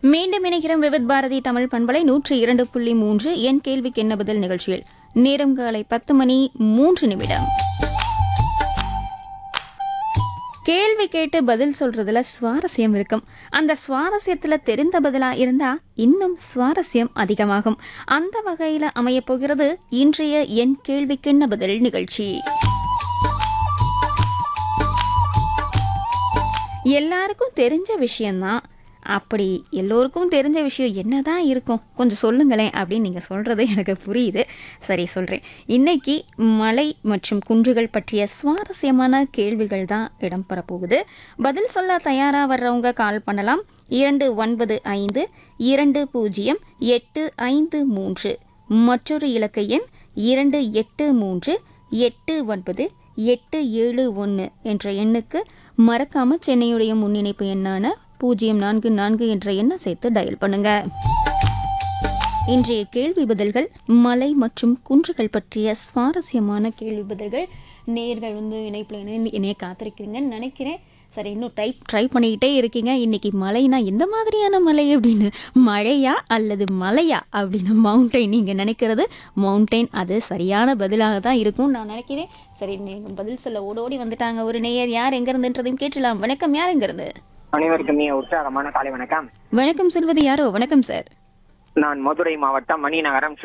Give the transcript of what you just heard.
மீண்டும் இணைக்கிறோம் விவித் பாரதி தமிழ் பண்பலை நூற்றி இரண்டு புள்ளி மூன்று என் கேள்விக்கு என்ன பதில் நிகழ்ச்சியில் நேரம் காலை பத்து மணி மூன்று நிமிடம் கேள்வி கேட்டு பதில் சொல்றதுல சுவாரஸ்யம் இருக்கும் அந்த சுவாரஸ்யத்துல தெரிந்த பதிலா இருந்தா இன்னும் சுவாரஸ்யம் அதிகமாகும் அந்த வகையில அமையப் போகிறது இன்றைய என் கேள்விக்கு என்ன பதில் நிகழ்ச்சி எல்லாருக்கும் தெரிஞ்ச விஷயம்தான் அப்படி எல்லோருக்கும் தெரிஞ்ச விஷயம் என்னதான் இருக்கும் கொஞ்சம் சொல்லுங்களேன் அப்படின்னு நீங்கள் சொல்கிறது எனக்கு புரியுது சரி சொல்கிறேன் இன்னைக்கு மலை மற்றும் குன்றுகள் பற்றிய சுவாரஸ்யமான கேள்விகள் தான் இடம்பெற போகுது பதில் சொல்ல தயாராக வர்றவங்க கால் பண்ணலாம் இரண்டு ஒன்பது ஐந்து இரண்டு பூஜ்ஜியம் எட்டு ஐந்து மூன்று மற்றொரு இலக்க எண் இரண்டு எட்டு மூன்று எட்டு ஒன்பது எட்டு ஏழு ஒன்று என்ற எண்ணுக்கு மறக்காம சென்னையுடைய முன்னிணைப்பு எண்ணான பூஜ்ஜியம் நான்கு நான்கு என்ற எண்ணை சேர்த்து டயல் பண்ணுங்க இன்றைய கேள்வி பதில்கள் மலை மற்றும் குன்றுகள் பற்றிய சுவாரஸ்யமான கேள்வி பதில்கள் நேர்கள் வந்து இணைப்பில் இணை இணைய காத்திருக்கிறீங்கன்னு நினைக்கிறேன் சரி இன்னும் டைப் ட்ரை பண்ணிக்கிட்டே இருக்கீங்க இன்னைக்கு மலைனா எந்த மாதிரியான மலை அப்படின்னு மழையா அல்லது மலையா அப்படின்னு மவுண்டைன் நீங்கள் நினைக்கிறது மவுண்டைன் அது சரியான பதிலாக தான் இருக்கும் நான் நினைக்கிறேன் சரி நீங்கள் பதில் சொல்ல ஓடோடி வந்துட்டாங்க ஒரு நேயர் யார் எங்கேருந்துன்றதையும் கேட்டலாம் வணக்கம் யார் எங்கேருந்து அனைவருக்கும் மிக உற்சாகமான காலை வணக்கம் வணக்கம் சொல்வது யாரோ வணக்கம் சார் நான் மதுரை மாவட்டம் மணிநகரம்